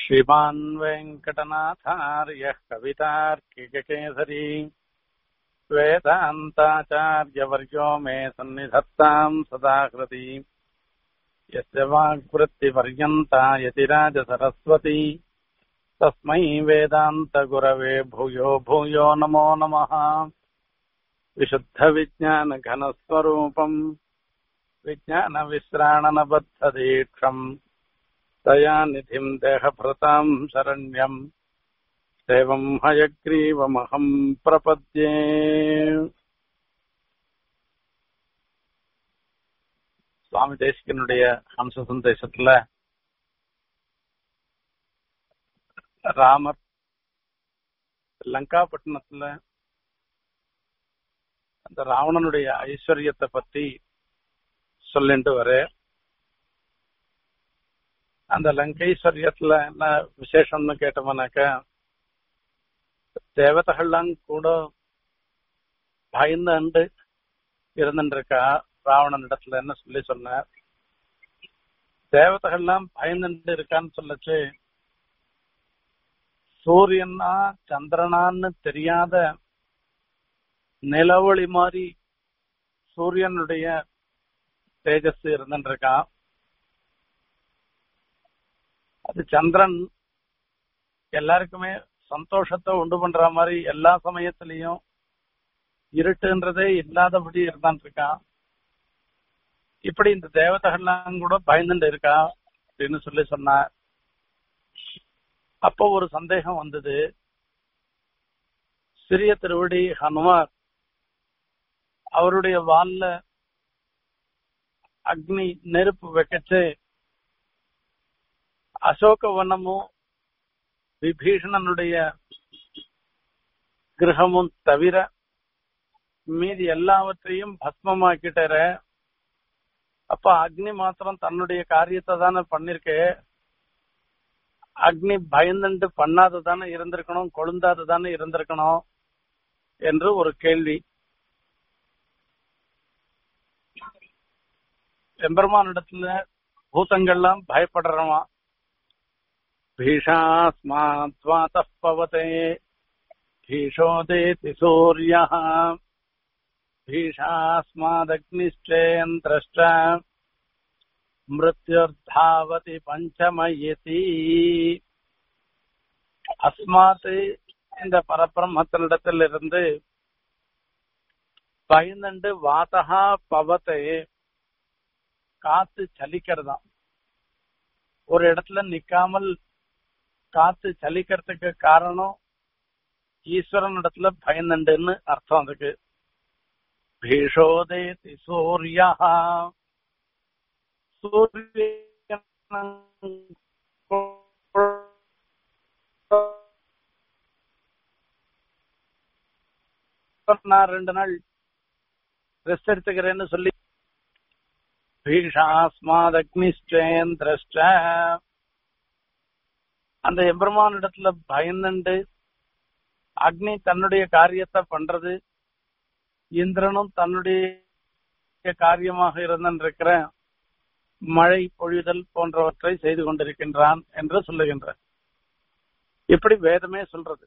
श्रीमान् वेङ्कटनाथार्यः कवितार्किककेसरी वेदान्ताचार्यवर्यो मे सन्निधत्ताम् सदा कृति यस्य वाक्वृत्तिपर्यन्ता यतिराजसरस्वती तस्मै वेदान्तगुरवे भूयो भूयो नमो नमः विशुद्धविज्ञानघनस्वरूपम् विज्ञानविश्राणनबद्धदीक्षम् दयानिधिम् देहभृताम् शरण्यम् देवम् हयग्रीवमहम् प्रपद्ये சுவாமி தேசிகனுடைய ஹம்ச சந்தேசத்துல ராமர் லங்காபட்டினத்துல அந்த ராவணனுடைய ஐஸ்வர்யத்தை பத்தி சொல்லிட்டு வர அந்த லங்கைஸ்வர்யத்துல என்ன விசேஷம்னு கேட்டோம்னாக்க தேவதைகள்லாம் கூட பயந்து இருந்துருக்கா ராவணன் இடத்துல என்ன சொல்லி சொன்னார் தேவதைகள்லாம் பயந்துட்டு இருக்கான்னு சொல்லச்சு சூரியனா சந்திரனான்னு தெரியாத நிலவொளி மாதிரி சூரியனுடைய தேஜஸ் இருந்துட்டு இருக்கான் அது சந்திரன் எல்லாருக்குமே சந்தோஷத்தை உண்டு பண்ற மாதிரி எல்லா சமயத்திலையும் இருட்டுன்றதே இல்லாதபடி இருந்தான் இருக்கான் இப்படி இந்த தேவதைகள்லாம் கூட பயந்துட்டு இருக்கா அப்படின்னு சொல்லி சொன்னார் அப்போ ஒரு சந்தேகம் வந்தது சிறிய திருவடி ஹனுமார் அவருடைய வால்ல அக்னி நெருப்பு வைக்கச்சு அசோக வனமும் விபீஷணனுடைய கிரகமும் தவிர மீதி எல்லாவற்றையும் பஸ்மமாக்கிட்டார அப்ப அக்னி மாத்திரம் தன்னுடைய காரியத்தை தானே பண்ணிருக்க அக்னி பயந்துட்டு பண்ணாத தானே இருந்திருக்கணும் கொழுந்தாது தானே இருந்திருக்கணும் என்று ஒரு கேள்வி எம்பெருமானிடத்துல பூதங்கள்லாம் பயப்படுறவா भीषास्माद्वातः पवते भीषोदेति सूर्यः भीषास्मादग्निश्चेन्द्रश्च मृत्युर्धावति பஞ்சமயதி அஸ்மாத் இந்த பரபிரம்மத்தினிடத்தில் இருந்து பயந்துண்டு வாதகா பவத்தை காத்து சலிக்கிறதாம் ஒரு இடத்துல நிக்காமல் காத்து சலிக்கிறதுக்கு காரணம் ஈஸ்வரன் இடத்துல பயந்துண்டுன்னு அர்த்தம் அதுக்கு பீஷோதே சூரியா நான் ரெண்டு நாள் ரெஸ்ட் எடுத்துக்கிறேன்னு சொல்லி பீஷாஸ்மாத் அக்னிஷ்டேந்திரஷ்ட அந்த எம்பெருமான் இடத்துல பயந்துண்டு அக்னி தன்னுடைய காரியத்தை பண்றது இந்திரனும் தன்னுடைய காரியமாக இருந்திருக்கிற மழை பொழிதல் போன்றவற்றை செய்து கொண்டிருக்கின்றான் என்று சொல்லுகின்ற இப்படி வேதமே சொல்றது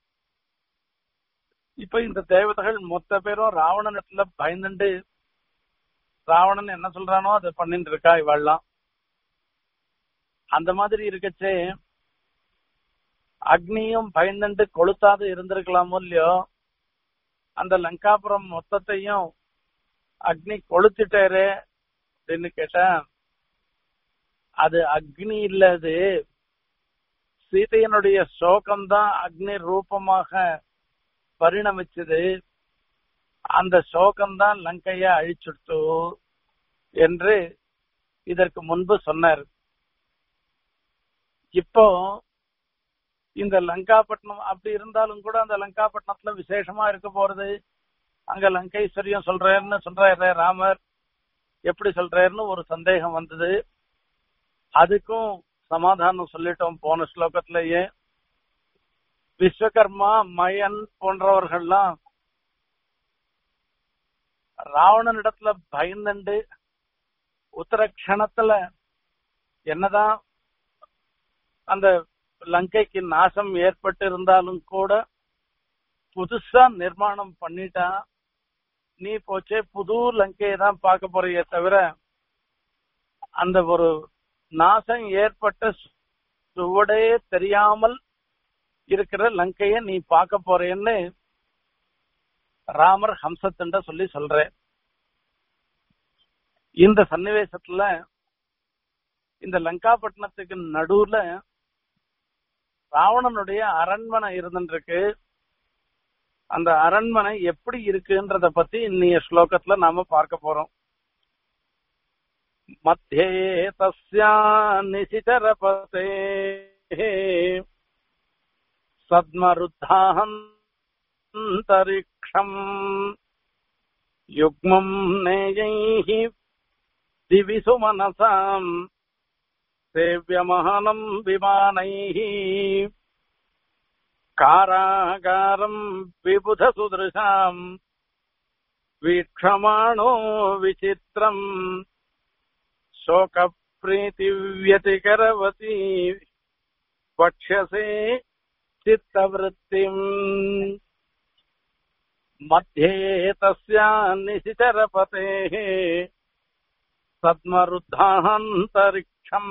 இப்ப இந்த தேவதைகள் மொத்த பேரும் ராவணனிடத்துல பயந்துண்டு ராவணன் என்ன சொல்றானோ அதை பண்ணிட்டு இருக்கா இவாள்லாம் அந்த மாதிரி இருக்கச்சே அக்னியும் பயந்துண்டு கொளுத்தாது இருந்திருக்கலாமோ இல்லையோ அந்த லங்காபுரம் மொத்தத்தையும் அக்னி கொளுத்திட்டாரு அப்படின்னு கேட்டா அது அக்னி இல்லது சீதையனுடைய சோகம்தான் அக்னி ரூபமாக பரிணமிச்சது அந்த சோகம்தான் லங்கைய அழிச்சுட்டு என்று இதற்கு முன்பு சொன்னார் இப்போ இந்த லங்காப்பட்டினம் அப்படி இருந்தாலும் கூட அந்த லங்காப்பட்டினத்துல விசேஷமா இருக்க போறது அங்க லங்கைஸ்வரியம் சொல்றாருன்னு சொல்றாரு ராமர் எப்படி சொல்றாருன்னு ஒரு சந்தேகம் வந்தது அதுக்கும் சமாதானம் சொல்லிட்டோம் போன ஸ்லோகத்திலேயே விஸ்வகர்மா மயன் போன்றவர்கள்லாம் ராவணன் இடத்துல பயந்துண்டு உத்தர கணத்துல என்னதான் அந்த லங்கைக்கு நாசம் ஏற்பட்டு இருந்தாலும் கூட புதுசா நிர்மாணம் பண்ணிட்டா நீ போச்சே புது லங்கையை தான் பார்க்க போறியே தவிர அந்த ஒரு நாசம் ஏற்பட்ட சுவடே தெரியாமல் இருக்கிற லங்கைய நீ பார்க்க போறேன்னு ராமர் ஹம்சத்தின்ட சொல்லி சொல்றேன் இந்த சன்னிவேசத்துல இந்த லங்காபட்டினத்துக்கு நடுவுல ராவணனுடைய அரண்மனை இருந்துருக்கு அந்த அரண்மனை எப்படி இருக்குன்றத பத்தி இன்னைய ஸ்லோகத்துல நாம பார்க்க போறோம் மத்தியே தஸ்யா நிசிதரபதே சத்மருத்தாந்தரிக்ஷம் யுக்மம் நேயைः दिवि सुमनसाम् सेव्यमहनम् विमानैः कारागारम् विबुधसुदृशाम् वीक्षमाणो विचित्रम् शोकप्रीतिव्यतिकरवती वक्ष्यसे चित्तवृत्तिम् मध्ये तस्या निशिचरपतेः சத்மருத்தாந்தரிக்ஷம்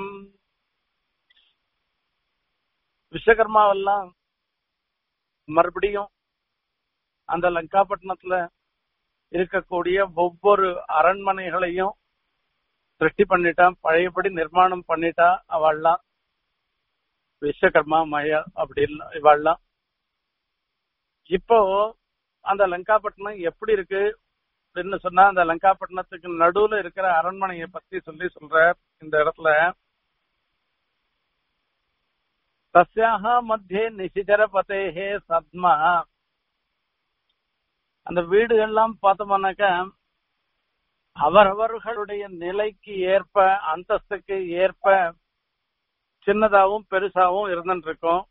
விஸ்வகர்மாவெல்லாம் மறுபடியும் அந்த லங்காபட்டினத்துல இருக்கக்கூடிய ஒவ்வொரு அரண்மனைகளையும் சிருஷ்டி பண்ணிட்டான் பழையபடி நிர்மாணம் பண்ணிட்டா அவள்லாம் விஸ்வகர்மா மயா அப்படி இவாள்லாம் இப்போ அந்த லங்காபட்டினம் எப்படி இருக்கு அப்படின்னு சொன்னா அந்த லங்காபட்டினத்துக்கு நடுவுல இருக்கிற அரண்மனையை பத்தி சொல்லி சொல்ற இந்த இடத்துல தஸ்யாக மத்தியே நிசிதர பதேகே சத்மா அந்த வீடுகள்லாம் பார்த்தோம்னாக்க அவரவர்களுடைய நிலைக்கு ஏற்ப அந்தஸ்துக்கு ஏற்ப சின்னதாவும் பெருசாவும் இருந்துட்டு இருக்கும்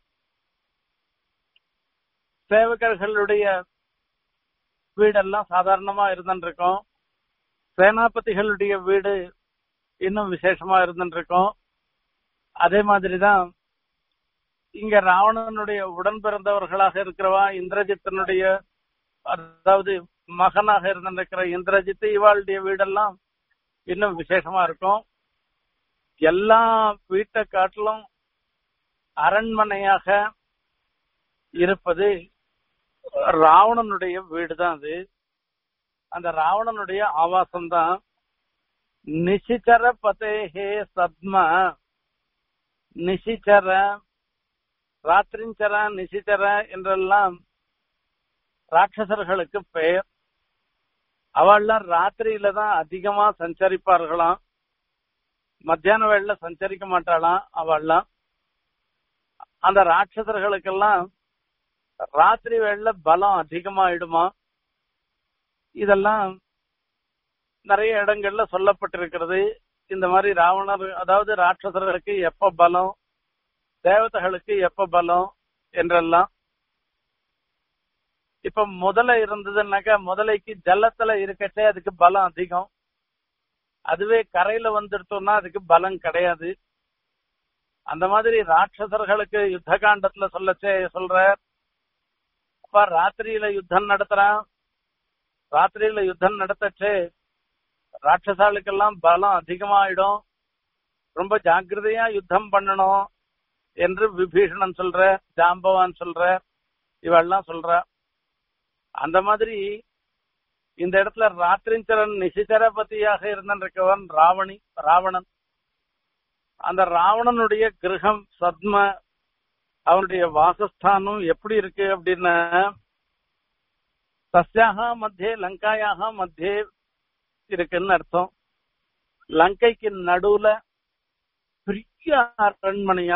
சேவகர்களுடைய வீடெல்லாம் சாதாரணமா இருந்துட்டு இருக்கும் சேனாபதிகளுடைய வீடு இன்னும் விசேஷமா இருந்துட்டு இருக்கும் அதே மாதிரிதான் இங்க ராவணனுடைய உடன் பிறந்தவர்களாக இருக்கிறவா இந்திரஜித்தனுடைய அதாவது மகனாக இருந்திருக்கிற இந்திரஜித் இவாளுடைய வீடெல்லாம் இன்னும் விசேஷமா இருக்கும் எல்லா வீட்டை காட்டிலும் அரண்மனையாக இருப்பது ராவணனுடைய வீடு தான் அது அந்த ராவணனுடைய ஆவாசம் தான் நிசிச்சர பதேஹே சத்ம நிசிச்சர ராத்திரிஞ்சர நிசிச்சர என்றெல்லாம் ராட்சசர்களுக்கு பெயர் அவள்லாம் ராத்திரியில தான் அதிகமா சஞ்சரிப்பார்களாம் மத்தியான வேளையில சஞ்சரிக்க மாட்டாளாம் அவள்லாம் அந்த ராட்சசர்களுக்கெல்லாம் ராத்திரி வேளையில பலம் அதிகமாயிடுமா இதெல்லாம் நிறைய இடங்கள்ல சொல்லப்பட்டிருக்கிறது இந்த மாதிரி ராவணர் அதாவது ராட்சசர்களுக்கு எப்ப பலம் தேவதைகளுக்கு எப்ப பலம் என்றெல்லாம் இப்ப முதலை இருந்ததுன்னாக்கா முதலைக்கு ஜலத்துல இருக்கச்சே அதுக்கு பலம் அதிகம் அதுவே கரையில வந்துடுத்தோம்னா அதுக்கு பலம் கிடையாது அந்த மாதிரி ராட்சசர்களுக்கு யுத்த காண்டத்துல சொல்லச்சே சொல்ற அப்ப ராத்திரியில யுத்தம் நடத்துறான் ராத்திரியில யுத்தம் நடத்தச்சே ராட்சசாளுக்கெல்லாம் பலம் அதிகமாயிடும் ரொம்ப ஜாக்கிரதையா யுத்தம் பண்ணணும் என்று விபீஷணன் சொல்ற ஜாம்பவான் சொல்ற இவெல்லாம் சொல்ற அந்த மாதிரி இந்த இடத்துல ராத்திரிஞ்சரன் நிசிச்சரபதியாக இருந்திருக்கவன் ராவணி ராவணன் அந்த ராவணனுடைய கிரகம் சத்ம அவனுடைய வாசஸ்தானம் எப்படி இருக்கு அப்படின்னா தஸ்யாக மத்தியே லங்காயாக மத்தியே இருக்குன்னு அர்த்தம் லங்கைக்கு நடுவுல பெரிய அரண்மனையா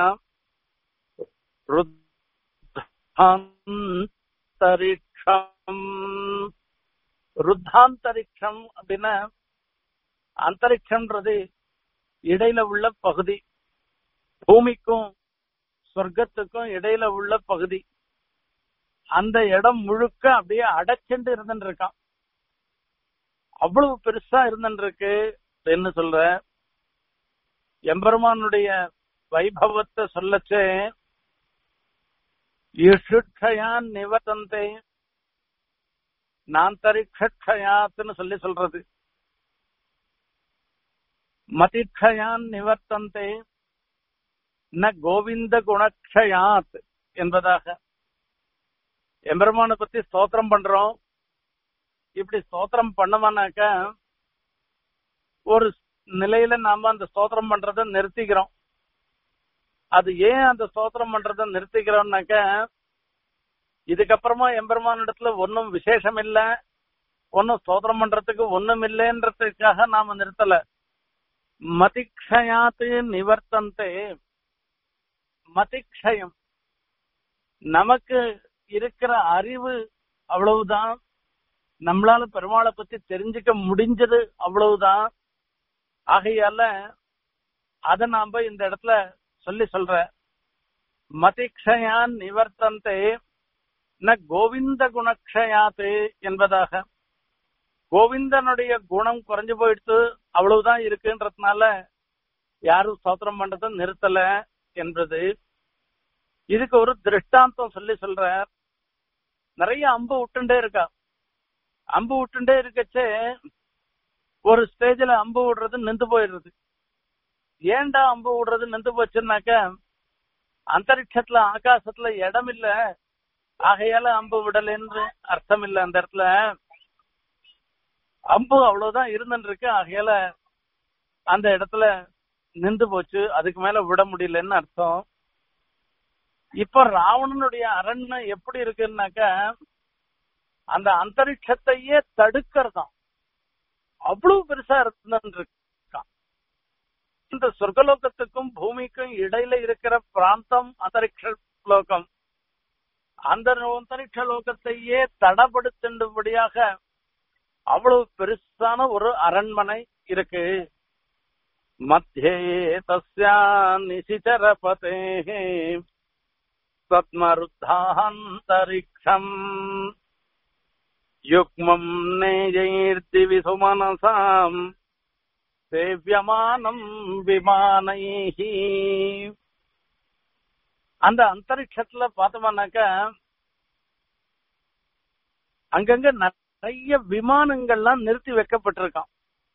ருத்தாந்தரிக்ஷம் ருத்தாந்தரிக்ஷம் அப்படின்னா அந்தரிக்ஷம்ன்றது இடையில உள்ள பகுதி பூமிக்கும் சொர்க்கத்துக்கும் இடையில உள்ள பகுதி அந்த இடம் முழுக்க அப்படியே அடைச்சுண்டு இருந்துட்டு இருக்கான் அவ்வளவு பெருசா இருந்துட்டு இருக்கு என்ன சொல்ற எம்பெருமானுடைய வைபவத்தை சொல்லச்சே இஷுட்சயான் நிவர்த்தந்தே நாந்தரிக்ஷயாத்துன்னு சொல்லி சொல்றது மதிக்ஷயான் நிவர்த்தந்தே ந கோவிந்த குணக்ஷயாத் என்பதாக எம்பெருமானை பத்தி ஸ்தோத்திரம் பண்றோம் இப்படி ஸ்தோத்திரம் பண்ணோம்னாக்க ஒரு நிலையில நாம அந்த ஸ்தோத்திரம் பண்றத நிறுத்திக்கிறோம் அது ஏன் அந்த ஸ்தோத்திரம் பண்றத நிறுத்திக்கிறோம்னாக்க இதுக்கப்புறமா எம்பெருமான் இடத்துல ஒன்னும் விசேஷம் இல்ல ஒன்னும் ஸ்தோத்திரம் பண்றதுக்கு ஒண்ணும் இல்லைன்றதுக்காக நாம நிறுத்தல மதிக்ஷயாத்து நிவர்த்தந்தே மதிக்ஷயம் நமக்கு இருக்கிற அறிவு அவ்வளவுதான் நம்மளால பெருமாளை பத்தி தெரிஞ்சுக்க முடிஞ்சது அவ்வளவுதான் ஆகையால அத நாம இந்த இடத்துல சொல்லி சொல்ற மதிக்ஷயான் நிவர்த்தந்தே ந கோவிந்த குணக்ஷயாத்து என்பதாக கோவிந்தனுடைய குணம் குறைஞ்சு போயிடுத்து அவ்வளவுதான் இருக்குன்றதுனால யாரும் ஸ்தோத்திரம் பண்றதை நிறுத்தல என்பது இதுக்கு ஒரு திருஷ்டாந்தம் சொல்லி சொல்ற நிறைய அம்பு விட்டுண்டே இருக்கா அம்பு விட்டுண்டே இருக்கச்சே ஒரு ஸ்டேஜ்ல அம்பு விடுறது நின்று போயிடுறது ஏன்டா அம்பு விடுறது நின்று போச்சுன்னாக்க அந்தரிக்ஷத்துல ஆகாசத்துல இடம் இல்ல ஆகையால அம்பு விடலன்னு அர்த்தம் இல்ல அந்த இடத்துல அம்பு அவ்வளவுதான் இருந்துட்டு இருக்கு ஆகையால அந்த இடத்துல நின்று போச்சு அதுக்கு மேல விட முடியலன்னு அர்த்தம் இப்ப ராவணனுடைய அரண்மனை எப்படி இருக்குன்னாக்க அந்த அந்தரிக்ஷத்தையே தடுக்கிறதாம் அவ்வளவு பெருசா இருக்கான் இந்த சொர்க்கலோகத்துக்கும் பூமிக்கும் இடையில இருக்கிற பிராந்தம் அந்தரிக்ஷ லோகம் அந்த அந்தரிக்ஷ லோகத்தையே தடப்படுத்தும்படியாக அவ்வளவு பெருசான ஒரு அரண்மனை இருக்கு மத்தியே தஸ்யா நிசிச்சரபதே சத்மருத்தாந்தரிக்ஷம் யுக்மம் நேஜைர்திவி சுமனசாம் சேவியமானம் விமானைஹி அந்த அந்தரிக்ஷத்துல பார்த்தோம்னாக்க அங்கங்க நிறைய விமானங்கள்லாம் நிறுத்தி வைக்கப்பட்டிருக்கான்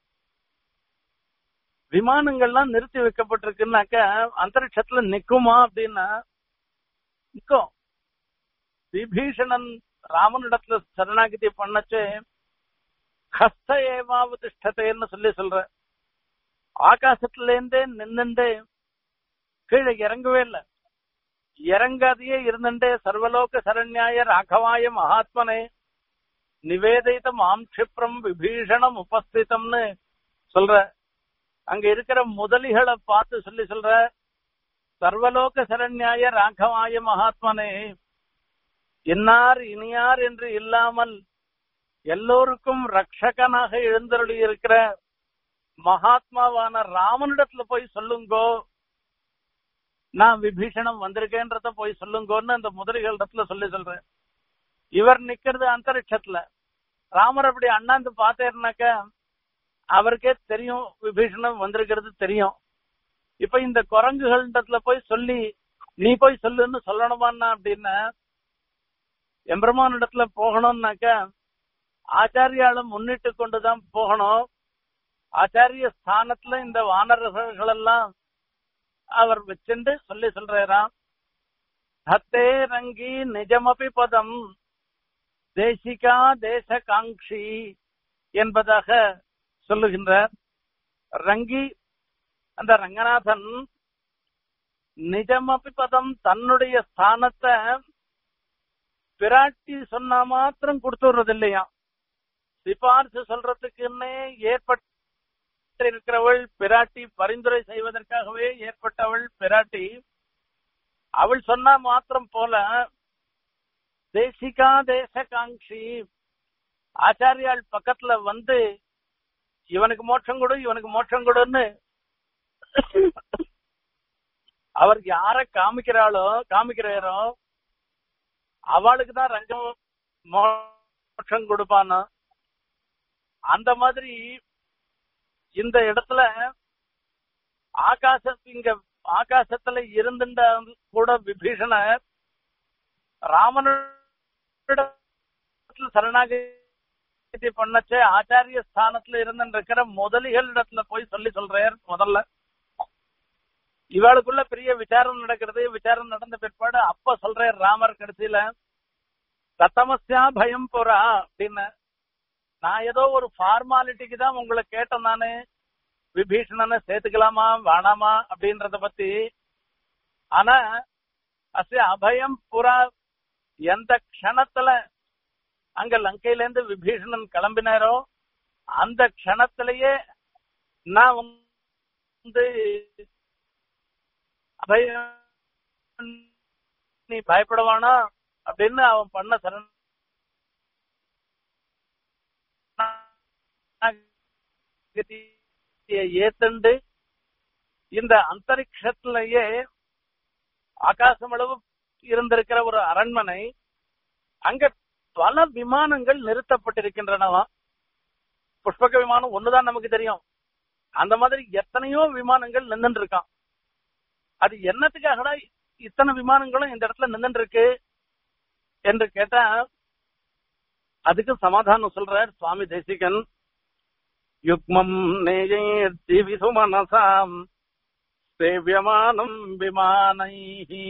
விமானங்கள்லாம் நிறுத்தி வைக்கப்பட்டிருக்குன்னாக்க அந்தரிக்ஷத்துல நிக்குமா அப்படின்னா நிக்கும் விபீஷணன் ராமனிடத்துல சரணாகிதி பண்ணச்சு கஸ்த ஏவாவு திஷ்டத்தைன்னு சொல்லி சொல்ற ஆகாசத்துல இருந்தே நின்னுண்டே கீழே இறங்கவே இல்ல இறங்காதையே இருந்துட்டே சர்வலோக சரண்யாய ராகவாய மகாத்மனே நிவேதித மாம் கஷிப்ரம் விபீஷணம் உபஸ்திதம்னு சொல்ற அங்க இருக்கிற முதலிகளை பார்த்து சொல்லி சொல்ற சர்வலோக சரண்யாய ராகவாய மகாத்மனே இன்னார் இனியார் என்று இல்லாமல் எல்லோருக்கும் ரட்சகனாக எழுந்தருளி இருக்கிற மகாத்மாவான ராமனிடத்துல போய் சொல்லுங்கோ நான் விபீஷணம் வந்திருக்கேன்றத போய் சொல்லுங்கோன்னு அந்த முதலிகள் இடத்துல சொல்லி சொல்றேன் இவர் நிக்கிறது அந்தரிக்ஷத்துல ராமர் அப்படி அண்ணாந்து பார்த்தேர்னாக்க அவருக்கே தெரியும் விபீஷணம் வந்திருக்கிறது தெரியும் இப்ப இந்த குரங்குகளிடத்துல போய் சொல்லி நீ போய் சொல்லுன்னு சொல்லணுமான்னா அப்படின்னா எம்பெருமான் இடத்துல போகணும்னாக்க ஆச்சாரியால முன்னிட்டு கொண்டுதான் போகணும் ஆச்சாரிய ஸ்தானத்துல இந்த வானரர்கள் எல்லாம் அவர் வச்சுண்டு சொல்லி சொல்றாராம் ஹத்தே ரங்கி நிஜமபி பதம் தேசிகா தேச காங்ஷி என்பதாக சொல்லுகின்றார் ரங்கி அந்த ரங்கநாதன் நிஜமபி பதம் தன்னுடைய ஸ்தானத்தை பிராட்டி சொன்னா மாத்திரம் கொடுத்துடுறது இல்லையா சிபார்சு சொல்றதுக்குன்னே ஏற்பட்ட இருக்கிறவள் பிராட்டி பரிந்துரை செய்வதற்காகவே ஏற்பட்டவள் பிராட்டி அவள் சொன்னா மாத்திரம் போல தேசிகா தேச காங்ஷி ஆச்சாரியால் பக்கத்துல வந்து இவனுக்கு மோட்சம் கொடு இவனுக்கு மோட்சம் கொடுன்னு அவர் யார காமிக்கிறாளோ காமிக்கிறாரோ அவளுக்கு தான் ரங்கம் மோட்சம் கொடுப்பானா அந்த மாதிரி இந்த இடத்துல ஆகாச இங்க ஆகாசத்துல இருந்துட்ட கூட விபீஷணர் ராமனிடத்துல சரணாகதி பண்ணச்சே ஆச்சாரிய ஸ்தானத்துல இருந்து இருக்கிற முதலிகளிடத்துல போய் சொல்லி சொல்றார் முதல்ல இவாளுக்குள்ள பெரிய விசாரம் நடக்கிறது விசாரம் நடந்த பிற்பாடு அப்ப சொல்றார் ராமர் கடைசியில சத்தமஸ்யா பயம் போறா அப்படின்னு நான் ஏதோ ஒரு ஃபார்மாலிட்டிக்கு தான் உங்களை கேட்டேன் நானு விபீஷணனை சேர்த்துக்கலாமா வேணாமா அப்படின்றத பத்தி ஆனா அசே அபயம் புறா எந்த க்ஷணத்துல அங்க லங்கையில இருந்து விபீஷணன் கிளம்பினாரோ அந்த க்ஷணத்திலேயே நான் வந்து அபயம் நீ பயப்படவானா அப்படின்னு அவன் பண்ண சரண ஏத்தண்டு இந்த அந்தரிக்ஷத்திலேயே ஆகாசம் அளவு இருந்திருக்கிற ஒரு அரண்மனை அங்க பல விமானங்கள் நிறுத்தப்பட்டிருக்கின்றனவா புஷ்பக விமானம் ஒண்ணுதான் நமக்கு தெரியும் அந்த மாதிரி எத்தனையோ விமானங்கள் நின்றுட்டு இருக்கான் அது என்னத்துக்காகடா இத்தனை விமானங்களும் இந்த இடத்துல நின்றுட்டு இருக்கு என்று கேட்டா அதுக்கு சமாதானம் சொல்றார் சுவாமி தேசிகன் யுக்மம் நேயேர்த்தி விசுமனசாம் சேவியமானம் விமானைஹி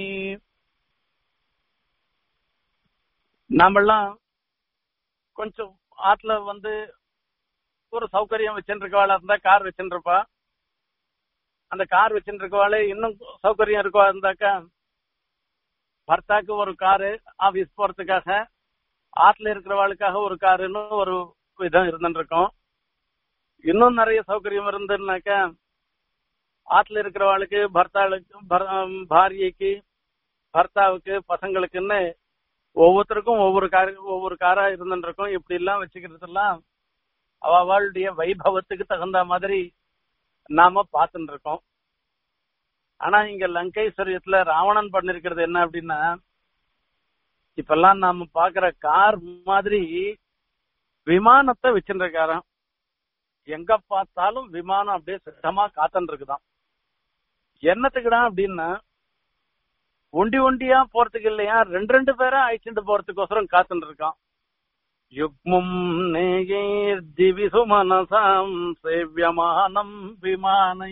நாமெல்லாம் கொஞ்சம் ஆத்துல வந்து ஒரு சௌகரியம் வச்சுருக்கவாளா இருந்தா கார் வச்சுருப்பா அந்த கார் வச்சுருக்கவாளே இன்னும் சௌகரியம் இருக்கவா இருந்தாக்கா பர்த்தாக்கு ஒரு காரு ஆபீஸ் போறதுக்காக ஆத்துல இருக்கிறவாளுக்காக ஒரு காருன்னு ஒரு விதம் இருந்துருக்கோம் இன்னும் நிறைய சௌகரியம் இருந்துன்னாக்கா ஆத்துல இருக்கிறவாளுக்கு பர்த்தாளுக்கு பாரியைக்கு பர்த்தாவுக்கு பசங்களுக்குன்னு ஒவ்வொருத்தருக்கும் ஒவ்வொரு கார் ஒவ்வொரு காரா இருந்துருக்கும் இப்படி எல்லாம் வச்சுக்கிறது எல்லாம் அவளுடைய வைபவத்துக்கு தகுந்த மாதிரி நாம பார்த்துட்டு இருக்கோம் ஆனா இங்க லங்கைஸ்வரியத்துல ராவணன் பண்ணிருக்கிறது என்ன அப்படின்னா இப்பெல்லாம் நாம பாக்குற கார் மாதிரி விமானத்தை வச்சுருக்காராம் எங்க பார்த்தாலும் விமானம் அப்படியே சுத்தமா காத்தன் இருக்குதான் என்னத்துக்குடா அப்படின்னா ஒண்டி ஒண்டியா போறதுக்கு இல்லையா ரெண்டு ரெண்டு பேரா அழைச்சிட்டு போறதுக்கோசரம் காத்துட்டு இருக்கான் யுக்மும் நேயேர் திவிசு மனசாம் சேவியமானம் விமானை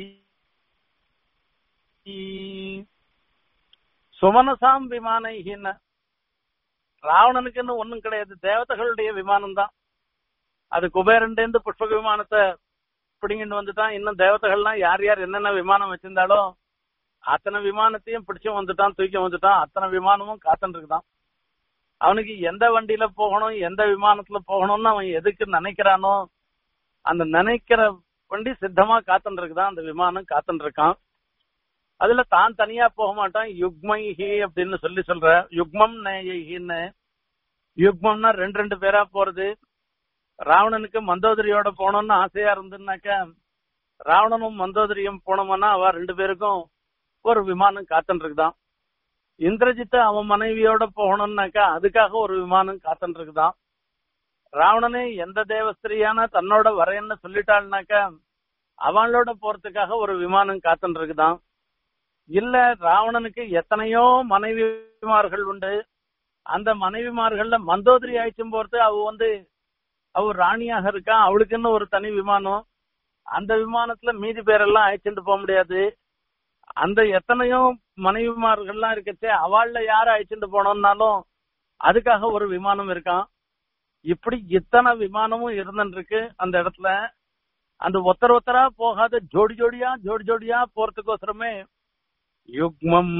சுமனசாம் விமானைன்னு ராவணனுக்குன்னு ஒண்ணும் கிடையாது தேவதைகளுடைய விமானம் தான் அது குபேரன்டேந்து புஷ்பக விமானத்தை பிடிங்கிட்டு வந்துட்டான் இன்னும் தேவதைகள்லாம் யார் யார் என்னென்ன விமானம் வச்சிருந்தாலும் அத்தனை விமானத்தையும் பிடிச்சு வந்துட்டான் தூக்கி வந்துட்டான் அத்தனை விமானமும் காத்துட்டு இருக்குதான் அவனுக்கு எந்த வண்டியில போகணும் எந்த விமானத்துல போகணும்னு அவன் எதுக்கு நினைக்கிறானோ அந்த நினைக்கிற வண்டி சித்தமா காத்துட்டு இருக்குதான் அந்த விமானம் காத்துட்டு இருக்கான் அதுல தான் தனியா போக மாட்டான் யுக்மைஹி அப்படின்னு சொல்லி சொல்ற யுக்மம் நேயின்னு யுக்மம்னா ரெண்டு ரெண்டு பேரா போறது ராவணனுக்கு மந்தோதரியோட போகணும்னு ஆசையா இருந்துன்னாக்கா ராவணனும் மந்தோதரியும் போனோம்னா அவ ரெண்டு பேருக்கும் ஒரு விமானம் காத்துட்டு இருக்குதான் இந்திரஜித்து அவன் மனைவியோட போகணும்னாக்கா அதுக்காக ஒரு விமானம் காத்துட்டு இருக்குதான் ராவணனே எந்த தேவஸ்திரியான தன்னோட வரேன்னு சொல்லிட்டாள்னாக்கா அவளோட போறதுக்காக ஒரு விமானம் காத்துட்டு இருக்குதான் இல்ல ராவணனுக்கு எத்தனையோ மனைவிமார்கள் உண்டு அந்த மனைவிமார்கள்ல மந்தோதரி ஆயிடுச்சும் போறது அவ வந்து அவ ராணியாக இருக்கா அவளுக்குன்னு ஒரு தனி விமானம் அந்த விமானத்துல மீதி பேரெல்லாம் அழைச்சிட்டு போக முடியாது அந்த எத்தனையோ மனைவிமார்கள்லாம் இருக்கச்சே அவள்ல யார அழைச்சிட்டு போனோம்னாலும் அதுக்காக ஒரு விமானம் இருக்கான் இப்படி இத்தனை விமானமும் இருந்துருக்கு அந்த இடத்துல அந்த ஒத்தர் ஒத்தரா போகாத ஜோடி ஜோடியா ஜோடி ஜோடியா போறதுக்கோசரமே யுக்மம்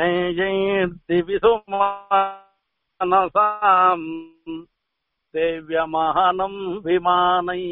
நேஜம் சேவியமானம் விமானை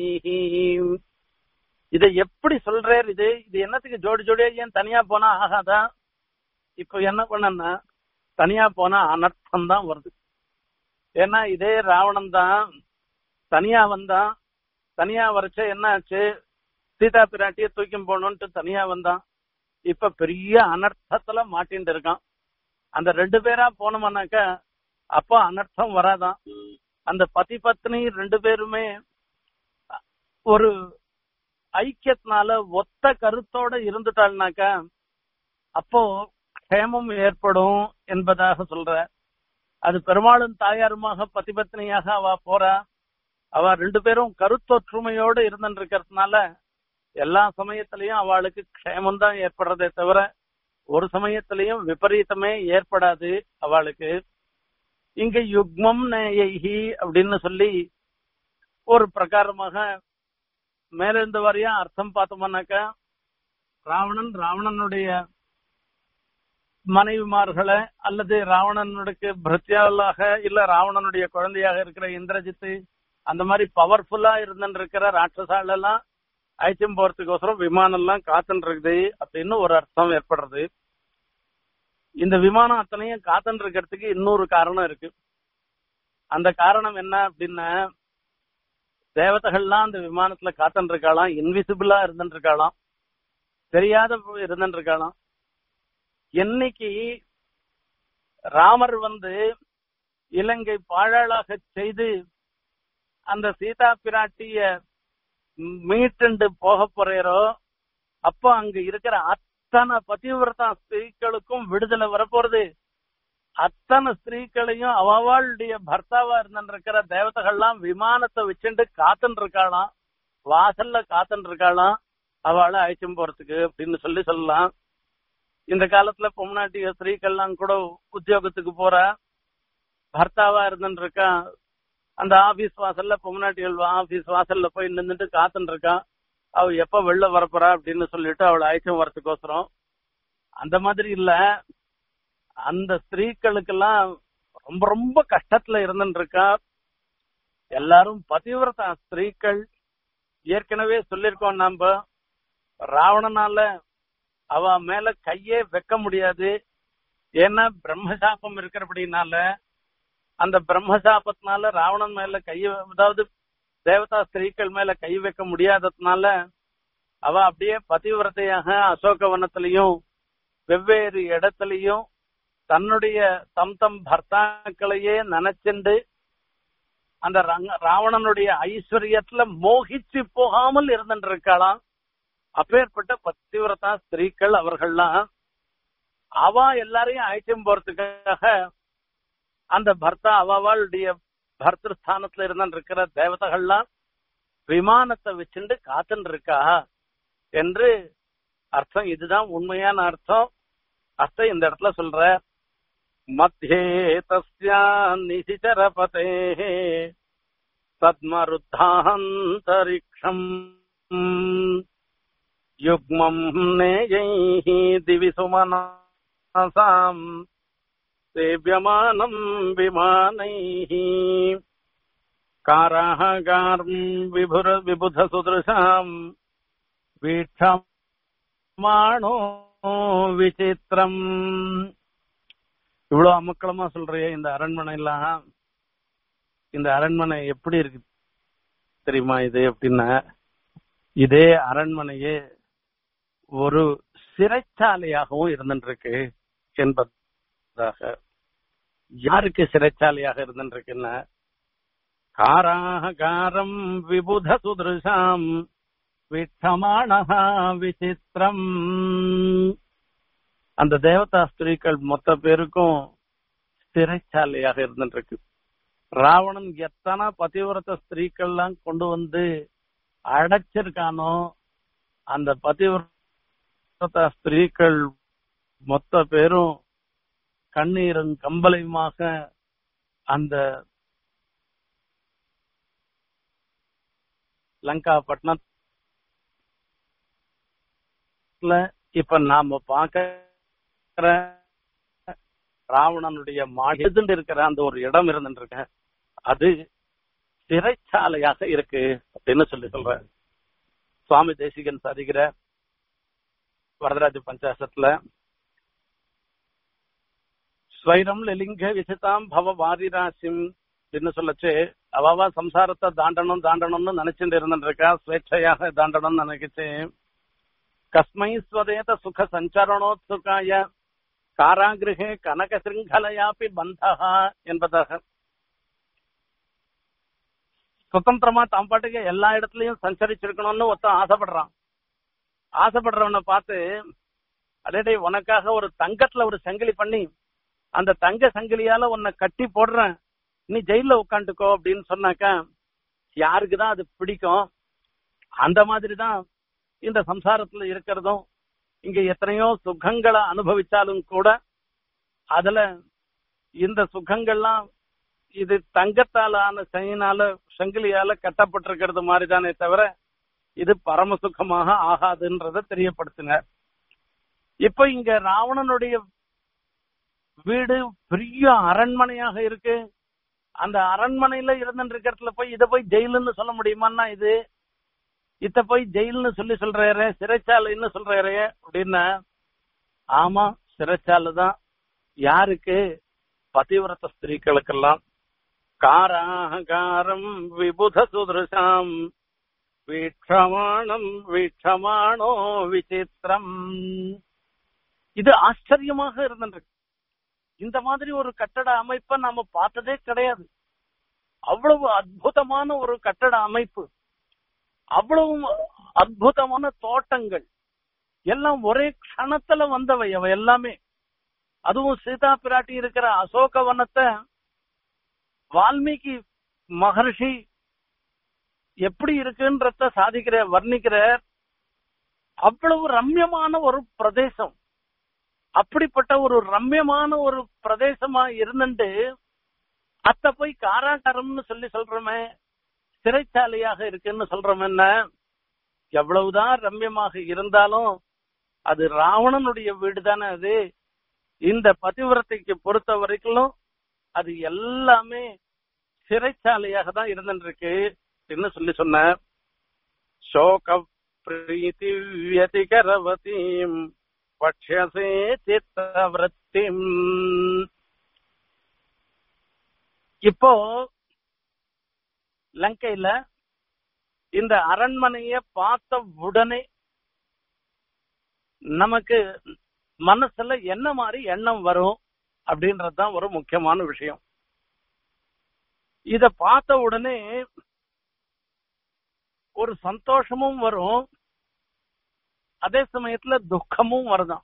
இதை எப்படி சொல்றார் இது இது என்னத்துக்கு ஜோடி ஜோடியா ஏன் தனியா போனா ஆகாதா இப்ப என்ன பண்ணனா தனியா போனா அனர்த்தம் தான் வருது ஏன்னா இதே ராவணன் தான் தனியா வந்தான் தனியா வரைச்ச என்ன ஆச்சு சீதா பிராட்டிய தூக்கி போகணும்ட்டு தனியா வந்தான் இப்ப பெரிய அனர்த்தத்துல மாட்டின்னு இருக்கான் அந்த ரெண்டு பேரா போனோம்னாக்கா அப்போ அனர்த்தம் வராதான் அந்த பதி பத்னி ரெண்டு பேருமே ஒரு ஐக்கியத்தினால ஒத்த கருத்தோட இருந்துட்டாள்னாக்கா அப்போ க்ஷேமம் ஏற்படும் என்பதாக சொல்ற அது பெருமாளும் தாயாருமாக பதிபத்னியாக அவ போறா அவ ரெண்டு பேரும் கருத்தொற்றுமையோடு இருந்துட்டு இருக்கிறதுனால எல்லா சமயத்திலையும் அவளுக்கு க்ஷேமம் தான் ஏற்படுறதே தவிர ஒரு சமயத்திலையும் விபரீதமே ஏற்படாது அவளுக்கு இங்க யுக்மம் நேயி அப்படின்னு சொல்லி ஒரு பிரகாரமாக மேலிருந்து வரையா அர்த்தம் பார்த்தோம்னாக்கா ராவணன் ராவணனுடைய மனைவிமார்களை அல்லது ராவணனுடைய பிரத்யாலாக இல்ல ராவணனுடைய குழந்தையாக இருக்கிற இந்திரஜித்து அந்த மாதிரி பவர்ஃபுல்லா இருந்துட்டு இருக்கிற ராட்சசால எல்லாம் அழைச்சும் போறதுக்கோசரம் விமானம் எல்லாம் காத்துட்டு இருக்குது அப்படின்னு ஒரு அர்த்தம் ஏற்படுறது இந்த விமானம் அத்தனையும் காத்துட்டு இருக்கிறதுக்கு இன்னொரு காரணம் இருக்கு அந்த காரணம் என்ன அப்படின்னா தேவதைகள்லாம் அந்த விமானத்துல காத்துட்டு இருக்காளாம் இன்விசிபிளா இருந்துட்டு இருக்காளாம் தெரியாத இருந்துட்டு இருக்காளாம் என்னைக்கு ராமர் வந்து இலங்கை பாழாளாக செய்து அந்த சீதா பிராட்டிய மீட்டுண்டு போக போறீரோ அப்போ அங்க இருக்கிற அத்தனை பதிவிரதா ஸ்திரீகளுக்கும் விடுதலை வரப்போறது அத்தனை ஸ்திரீகளையும் அவளுடைய பர்த்தாவா இருந்திருக்கிற தேவதைகள்லாம் விமானத்தை வச்சுட்டு காத்துட்டு இருக்காளாம் வாசல்ல காத்துட்டு இருக்காளாம் அவளை அழைச்சும் போறதுக்கு அப்படின்னு சொல்லி சொல்லலாம் இந்த காலத்துல பொம்நாட்டிய ஸ்திரீகள்லாம் கூட உத்தியோகத்துக்கு போற பர்த்தாவா இருந்துட்டு இருக்கான் அந்த ஆபீஸ் வாசல்ல பொம்நாட்டிகள் ஆபீஸ் வாசல்ல போய் நின்றுட்டு காத்துட்டு இருக்கான் அவ எப்ப வெளில வரப்போறா அப்படின்னு சொல்லிட்டு அவளை அழைச்சும் வரத்துக்கோசரம் அந்த மாதிரி இல்ல அந்த ஸ்திரீகளுக்கெல்லாம் ரொம்ப ரொம்ப கஷ்டத்துல இருந்துட்டு இருக்கா எல்லாரும் பதிவிரதா ஸ்திரீகள் ஏற்கனவே சொல்லிருக்கோம் நாம ராவணனால அவ மேல கையே வைக்க முடியாது ஏன்னா பிரம்மசாபம் இருக்கிறபடினால அந்த பிரம்மசாபத்தினால ராவணன் மேல கைய அதாவது தேவதா ஸ்திரீகள் மேல கை வைக்க முடியாததுனால அவ அப்படியே பதிவிரதையாக அசோகவனத்திலையும் வெவ்வேறு இடத்துலயும் தன்னுடைய தம் தம் பர்த்தாக்களையே நினைச்சுண்டு அந்த ராவணனுடைய ஐஸ்வர்யத்துல மோகிச்சு போகாமல் இருந்துட்டு இருக்காளாம் அப்பேற்பட்ட பத்திவிரதா ஸ்திரீகள் அவர்கள்லாம் அவ எல்லாரையும் அழைச்சும் போறதுக்காக அந்த பர்த்தா அவளுடைய பர்த்தர் ஸ்தானத்துல இருந்துட்டு இருக்கிற தேவதைகள்லாம் விமானத்தை வச்சுட்டு காத்துட்டு இருக்கா என்று அர்த்தம் இதுதான் உண்மையான அர்த்தம் அர்த்தம் இந்த இடத்துல சொல்ற மத்தியே தஸ்யா நிசிச்சரபதே சத்மருத்தாந்தரிக்ஷம் யுக்மம் நேயைः दिवि सुमनासाम् सेव्यमानम् विमानैः कारागार्म् विभुर विबुधसुदृशाम् வீட்சமானோ விசித்திரம் இவ்வளவு அமக்களமா சொல்றியே இந்த அரண்மனை எல்லாம் இந்த அரண்மனை எப்படி இருக்கு தெரியுமா இது அப்படின்னா இதே அரண்மனையே ஒரு சிறைச்சாலையாகவும் இருந்துருக்கு என்பதாக யாருக்கு சிறைச்சாலையாக இருந்துருக்குன்னா காராகாரம் விபுத சுதிருஷாம் விட்டமானஹா விசித்திரம் அந்த தேவதா ஸ்திரீகள் மொத்த பேருக்கும் சிறைச்சாலையாக இருந்துருக்கு ராவணன் எத்தனை பதிவிரத ஸ்திரீக்கள்லாம் கொண்டு வந்து அடைச்சிருக்கானோ அந்த பதிவிரத ஸ்திரீகள் மொத்த பேரும் கண்ணீரும் கம்பளையுமாக அந்த லங்கா பட்டணத்துல இப்ப நாம பாக்கிற ராவணனுடைய மாடு இருக்கிற அந்த ஒரு இடம் இருந்துட்டு இருக்க அது சிறைச்சாலையாக இருக்கு அப்படின்னு சொல்லி சொல்ற சுவாமி தேசிகன் சாதிக்கிற வரதராஜ பஞ்சாசத்துல ஸ்வைரம் லிங்க விசிதாம் பவ வாரிராசிம் அப்படின்னு சொல்லச்சு அவாவா சம்சாரத்தை தாண்டணும் தாண்டணும்னு நினைச்சுட்டு இருந்துட்டு இருக்கா ஸ்வேட்சையாக தாண்டணும்னு நினைக்கிச்சு கஸ்மை ஸ்வதேத சுக சஞ்சரணோத்சுகாய காராகிருகே கனக சிருங்கலையாப்பி பந்தகா என்பதாக சுதந்திரமா தாம் பாட்டுக்கு எல்லா இடத்துலயும் சஞ்சரிச்சிருக்கணும்னு ஒருத்தன் ஆசைப்படுறான் ஆசைப்படுறவனை பார்த்து அடே உனக்காக ஒரு தங்கத்துல ஒரு சங்கிலி பண்ணி அந்த தங்க சங்கிலியால உன்னை கட்டி போடுறேன் நீ ஜெயில உட்காந்துக்கோ அப்படின்னு சொன்னாக்கா யாருக்குதான் அது பிடிக்கும் அந்த மாதிரிதான் இந்த சம்சாரத்துல இருக்கிறதும் இங்க எத்தனையோ சுகங்களை அனுபவிச்சாலும் கூட அதுல இந்த சுகங்கள்லாம் இது தங்கத்தாலான செயினால சங்கிலியால கட்டப்பட்டிருக்கிறது மாதிரிதானே தவிர இது பரம சுகமாக ஆகாதுன்றத தெரியப்படுத்தினார் இப்ப இங்க ராவணனுடைய வீடு பெரிய அரண்மனையாக இருக்கு அந்த அரண்மனையில இருந்துட்டு இருக்கிறதுல போய் இத போய் ஜெயிலுன்னு சொல்ல முடியுமான்னா இது இத போய் ஜெயில்னு சொல்லி சொல்றாரு சிறைச்சாலைன்னு சொல்றாரு அப்படின்னா ஆமா சிறைச்சாலை தான் யாருக்கு பதிவிரத ஸ்திரீகளுக்கெல்லாம் காராகாரம் விபுத சுதிருஷாம் வீட்சமானம் வீட்சமானோ விசித்திரம் இது ஆச்சரியமாக இருந்திருக்கு இந்த மாதிரி ஒரு கட்டட அமைப்பை நாம பார்த்ததே கிடையாது அவ்வளவு அற்புதமான ஒரு கட்டட அமைப்பு அவ்வளவு அற்புதமான தோட்டங்கள் எல்லாம் ஒரே க்ஷணத்துல வந்தவை அவ எல்லாமே அதுவும் சீதா பிராட்டி இருக்கிற அசோக வனத்தை வால்மீகி மகர்ஷி எப்படி இருக்குன்றத சாதிக்கிற வர்ணிக்கிற அவ்வளவு ரம்யமான ஒரு பிரதேசம் அப்படிப்பட்ட ஒரு ரம்யமான ஒரு பிரதேசமா இருந்துட்டு அத்த போய் காராகாரம்னு சொல்லி சொல்றோமே சிறைச்சாலையாக இருக்குன்னு சொல்றோம் எவ்வளவுதான் ரம்யமாக இருந்தாலும் அது ராவணனுடைய வீடு தானே அது இந்த பதிவிரத்தைக்கு பொறுத்த வரைக்கும் அது எல்லாமே சிறைச்சாலையாக தான் இருந்துருக்கு அப்படின்னு சொல்லி சொன்ன சோக பிரீத்தி வியதிகரவதீம் பட்சசே சித்தவரத்திம் இப்போ லங்கையில இந்த அரண்மனைய பார்த்த உடனே நமக்கு மனசுல என்ன மாதிரி எண்ணம் வரும் அப்படின்றதுதான் ஒரு முக்கியமான விஷயம் இத பார்த்த உடனே ஒரு சந்தோஷமும் வரும் அதே சமயத்துல துக்கமும் வருதான்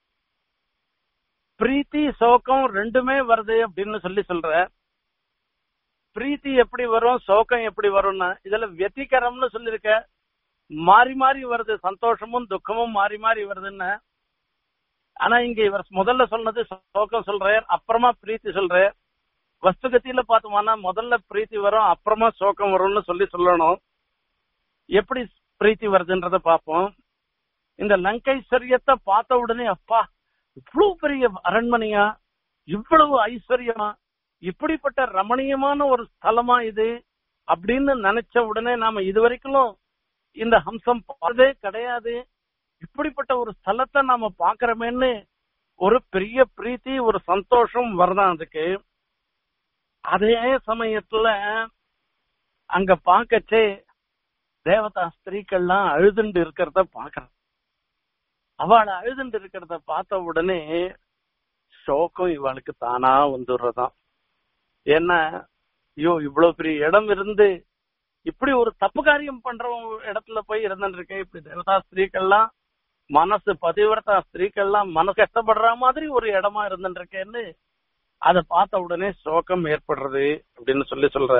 பிரீத்தி சோகம் ரெண்டுமே வருது அப்படின்னு சொல்லி சொல்ற பிரீத்தி எப்படி வரும் சோகம் எப்படி வரும்னா இதுல வெத்திகரம்னு சொல்லிருக்க மாறி மாறி வருது சந்தோஷமும் துக்கமும் மாறி மாறி வருதுன்னு ஆனா இங்க இவர் முதல்ல சொன்னது சோகம் சொல்றார் அப்புறமா பிரீத்தி சொல்றார் வஸ்துகத்தில பார்த்தோம்னா முதல்ல பிரீத்தி வரும் அப்புறமா சோகம் வரும்னு சொல்லி சொல்லணும் எப்படி பிரீத்தி வருதுன்றத பார்ப்போம் இந்த லங்கைஸ்வரியத்தை பார்த்த உடனே அப்பா இவ்வளவு பெரிய அரண்மனையா இவ்வளவு ஐஸ்வர்யமா இப்படிப்பட்ட ரமணீயமான ஒரு ஸ்தலமா இது அப்படின்னு நினைச்ச உடனே நாம இதுவரைக்கும் இந்த ஹம்சம் பார்த்ததே கிடையாது இப்படிப்பட்ட ஒரு ஸ்தலத்தை நாம பாக்குறோமேன்னு ஒரு பெரிய பிரீத்தி ஒரு சந்தோஷம் வருதான் அதுக்கு அதே சமயத்துல அங்க பாக்கச்சே தேவதா ஸ்திரீக்கள்லாம் அழுதுண்டு இருக்கிறத பாக்குறேன் அவளை அழுதுண்டு இருக்கிறத பார்த்த உடனே சோகம் இவளுக்கு தானா வந்துடுறதாம் ஏன்னா ஐயோ இவ்வளவு பெரிய இடம் இருந்து இப்படி ஒரு தப்பு காரியம் பண்றவங்க இடத்துல போய் இருந்துருக்கேன் இப்படி தேவதா ஸ்திரீக்கள்லாம் மனசு பதிவிரதா ஸ்திரீக்கள்லாம் மனசு கஷ்டப்படுற மாதிரி ஒரு இடமா இருந்துருக்கேன்னு அதை பார்த்த உடனே சோகம் ஏற்படுறது அப்படின்னு சொல்லி சொல்ற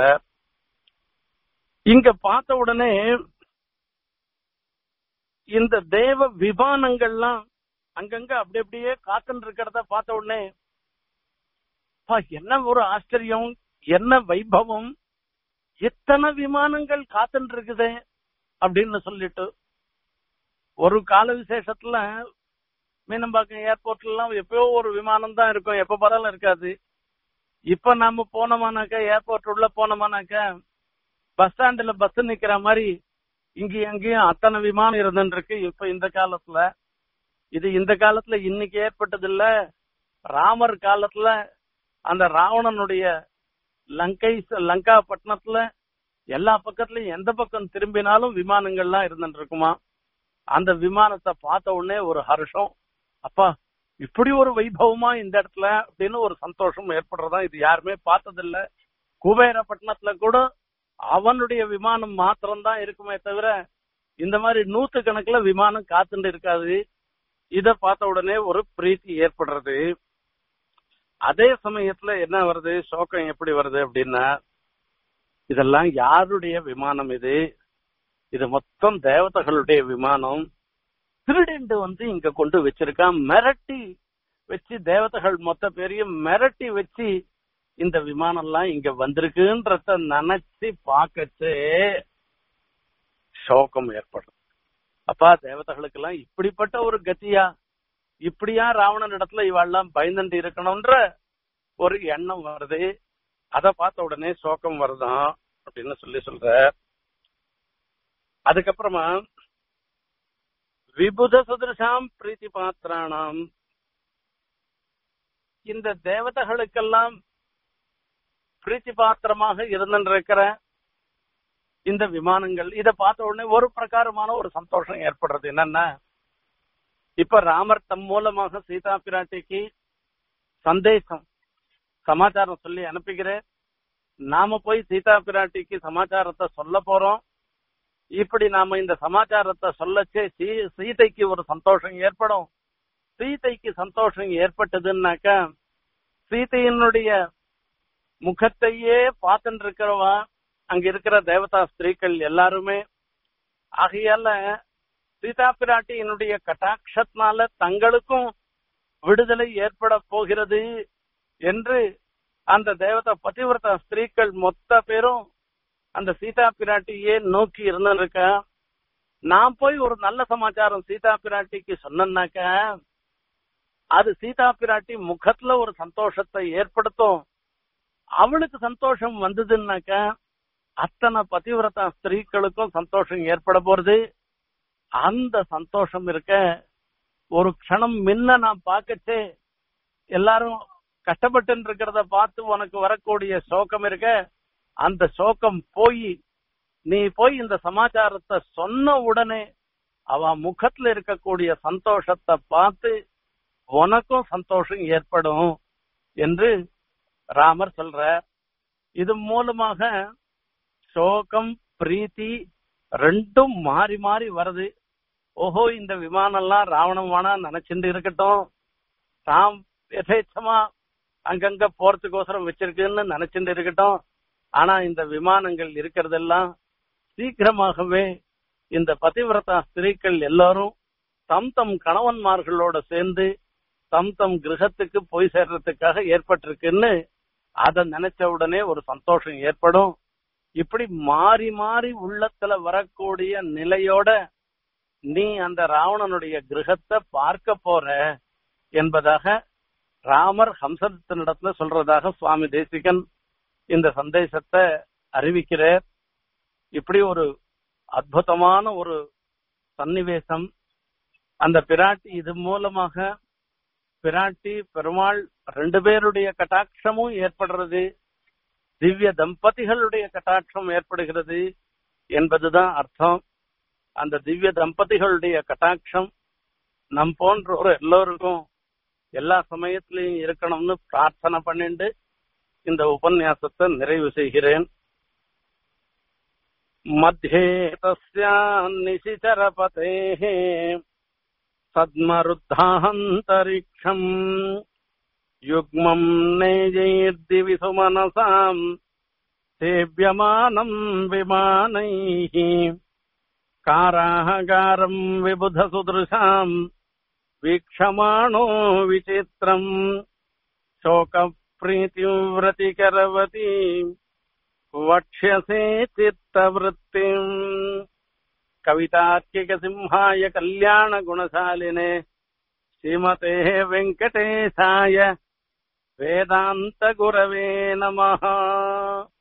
இங்க பார்த்த உடனே இந்த தேவ விமானங்கள்லாம் அங்கங்க அப்படி அப்படியே காத்துன்னு இருக்கிறத பார்த்த உடனே "அப்பா, என்ன ஒரு ஆச்சரியம் என்ன வைபவம் எத்தனை விமானங்கள் காத்துன்னு இருக்குதே அப்படின்னு சொல்லிட்டு ஒரு கால விசேஷத்துல மீனம்பாக்கம் ஏர்போர்ட்ல எல்லாம் எப்பயோ ஒரு விமானம் தான் இருக்கும் எப்ப பார்த்தாலும் இருக்காது இப்ப நாம போனோமானாக்கா ஏர்போர்ட் உள்ள போனோமானாக்கா பஸ் ஸ்டாண்ட்ல பஸ் நிக்கிற மாதிரி இங்கேயும் அங்கேயும் அத்தனை விமானம் இருந்துட்டு இருக்கு இப்ப இந்த காலத்துல இது இந்த காலத்துல இன்னைக்கு ஏற்பட்டது இல்ல ராமர் காலத்துல அந்த ராவணனுடைய லங்கை லங்கா பட்டணத்துல எல்லா பக்கத்துலயும் எந்த பக்கம் திரும்பினாலும் விமானங்கள்லாம் இருந்துட்டு இருக்குமா அந்த விமானத்தை பார்த்த உடனே ஒரு ஹர்ஷம் அப்பா இப்படி ஒரு வைபவமா இந்த இடத்துல அப்படின்னு ஒரு சந்தோஷம் ஏற்படுறதா இது யாருமே பார்த்ததில்ல குபேரப்பட்டினத்துல கூட அவனுடைய விமானம் மாத்திரம்தான் இருக்குமே தவிர இந்த மாதிரி நூத்து கணக்குல விமானம் காத்துட்டு இருக்காது இத பார்த்த உடனே ஒரு பிரீத்தி ஏற்படுறது அதே சமயத்துல என்ன வருது சோகம் எப்படி வருது அப்படின்னா இதெல்லாம் யாருடைய விமானம் இது இது மொத்தம் தேவதைகளுடைய விமானம் திருடிண்டு வந்து இங்க கொண்டு வச்சிருக்கான் மிரட்டி வச்சு தேவதைகள் மொத்த பேரையும் மிரட்டி வச்சு இந்த விமானம் எல்லாம் இங்க வந்திருக்குன்றத நினைச்சு பார்க்கச்சே சோகம் ஏற்படும் அப்பா தேவதைகளுக்கு எல்லாம் இப்படிப்பட்ட ஒரு கத்தியா இப்படியா ராவணன் இடத்துல இவாள்லாம் பயந்துட்டு இருக்கணும்ன்ற ஒரு எண்ணம் வருது அத பார்த்த உடனே சோகம் வருதான் அப்படின்னு சொல்லி சொல்ற அதுக்கப்புறமா விபுத சுதர்ஷாம் பிரீத்தி பாத்திரானாம் இந்த தேவதைகளுக்கெல்லாம் பிரீத்தி பாத்திரமாக இருந்திருக்கிற இந்த விமானங்கள் இத பார்த்த உடனே ஒரு பிரகாரமான ஒரு சந்தோஷம் ஏற்படுறது என்னன்னா இப்ப ராமர் தம் மூலமாக சீதா பிராட்டிக்கு சந்தேசம் சமாச்சாரம் சொல்லி அனுப்புகிறேன் நாம போய் சீதா பிராட்டிக்கு சமாச்சாரத்தை சொல்ல போறோம் இப்படி நாம இந்த சமாச்சாரத்தை சொல்லச்சே சீ- சீதைக்கு ஒரு சந்தோஷம் ஏற்படும் சீதைக்கு சந்தோஷம் ஏற்பட்டதுன்னாக்கா சீதையினுடைய முகத்தையே பார்த்துட்டு இருக்கிறவா அங்க இருக்கிற தேவதா ஸ்திரீகள் எல்லாருமே ஆகையால சீதா பிராட்டியினுடைய கட்டாட்சத்தினால தங்களுக்கும் விடுதலை ஏற்பட போகிறது என்று அந்த தேவதா பதிவிரதா ஸ்திரீகள் மொத்த பேரும் அந்த சீதா பிராட்டியே நோக்கி இருந்திருக்கா நான் போய் ஒரு நல்ல சமாச்சாரம் சீதா பிராட்டிக்கு சொன்னேன்னாக்க அது சீதா பிராட்டி முகத்துல ஒரு சந்தோஷத்தை ஏற்படுத்தும் அவளுக்கு சந்தோஷம் வந்ததுன்னாக்க அத்தனை பதிவிரதா ஸ்திரீகளுக்கும் சந்தோஷம் ஏற்பட போறது அந்த சந்தோஷம் இருக்க ஒரு க்ஷணம் முன்ன நான் பார்க்கச்சே எல்லாரும் கஷ்டப்பட்டு இருக்கிறத பார்த்து உனக்கு வரக்கூடிய சோகம் இருக்க அந்த சோகம் போய் நீ போய் இந்த சமாச்சாரத்தை சொன்ன உடனே அவ முகத்துல இருக்கக்கூடிய சந்தோஷத்தை பார்த்து உனக்கும் சந்தோஷம் ஏற்படும் என்று ராமர் சொல்ற இது மூலமாக சோகம் பிரீத்தி ரெண்டும் மாறி மாறி வருது ஓஹோ இந்த விமானம் எல்லாம் ராவணம் வேணா நினைச்சுட்டு இருக்கட்டும் தாம் யதேச்சமா அங்கங்க போறதுக்கோசரம் வச்சிருக்குன்னு நினைச்சுட்டு இருக்கட்டும் ஆனா இந்த விமானங்கள் இருக்கிறதெல்லாம் சீக்கிரமாகவே இந்த பதிவிரதா ஸ்திரீகள் எல்லாரும் தம் தம் கணவன்மார்களோட சேர்ந்து தம் தம் கிரகத்துக்கு போய் சேர்றதுக்காக ஏற்பட்டிருக்குன்னு அத நினைச்ச உடனே ஒரு சந்தோஷம் ஏற்படும் இப்படி மாறி மாறி உள்ளத்துல வரக்கூடிய நிலையோட நீ அந்த ராவணனுடைய கிரகத்தை பார்க்க போற என்பதாக ராமர் ஹம்சத்தினிடத்துல சொல்றதாக சுவாமி தேசிகன் இந்த சந்தேசத்தை அறிவிக்கிறார் இப்படி ஒரு அற்புதமான ஒரு சன்னிவேசம் அந்த பிராட்டி இது மூலமாக பிராட்டி பெருமாள் ரெண்டு பேருடைய கட்டாட்சமும் ஏற்படுறது திவ்ய தம்பதிகளுடைய கட்டாட்சம் ஏற்படுகிறது என்பதுதான் அர்த்தம் அந்த திவ்ய தம்பதிகளுடைய கட்டாட்சம் நம் போன்றோர் எல்லோருக்கும் எல்லா சமயத்திலையும் இருக்கணும்னு பிரார்த்தனை பண்ணிண்டு இந்த உபன்யாசத்தை நிறைவு செய்கிறேன் மத்தியே தஸ்யாநிசிச்சரபதேः சத்மருத்தாந்தரிக்ஷம் யுக்மம் நேஜைர்திவி சுமனசாம் சேவியமானம் விமானைः காராகாரம் விபுத சுதృశాம் வீக்ஷமாணோ விசித்திரம் शोकप्रीतिव्रतिकरवती वक्ष्यसे चित्तवृत्तिम् कवितार्किकसिंहाय कल्याणगुणशालिने श्रीमते वेङ्कटेशाय वेदान्तगुरवे नमः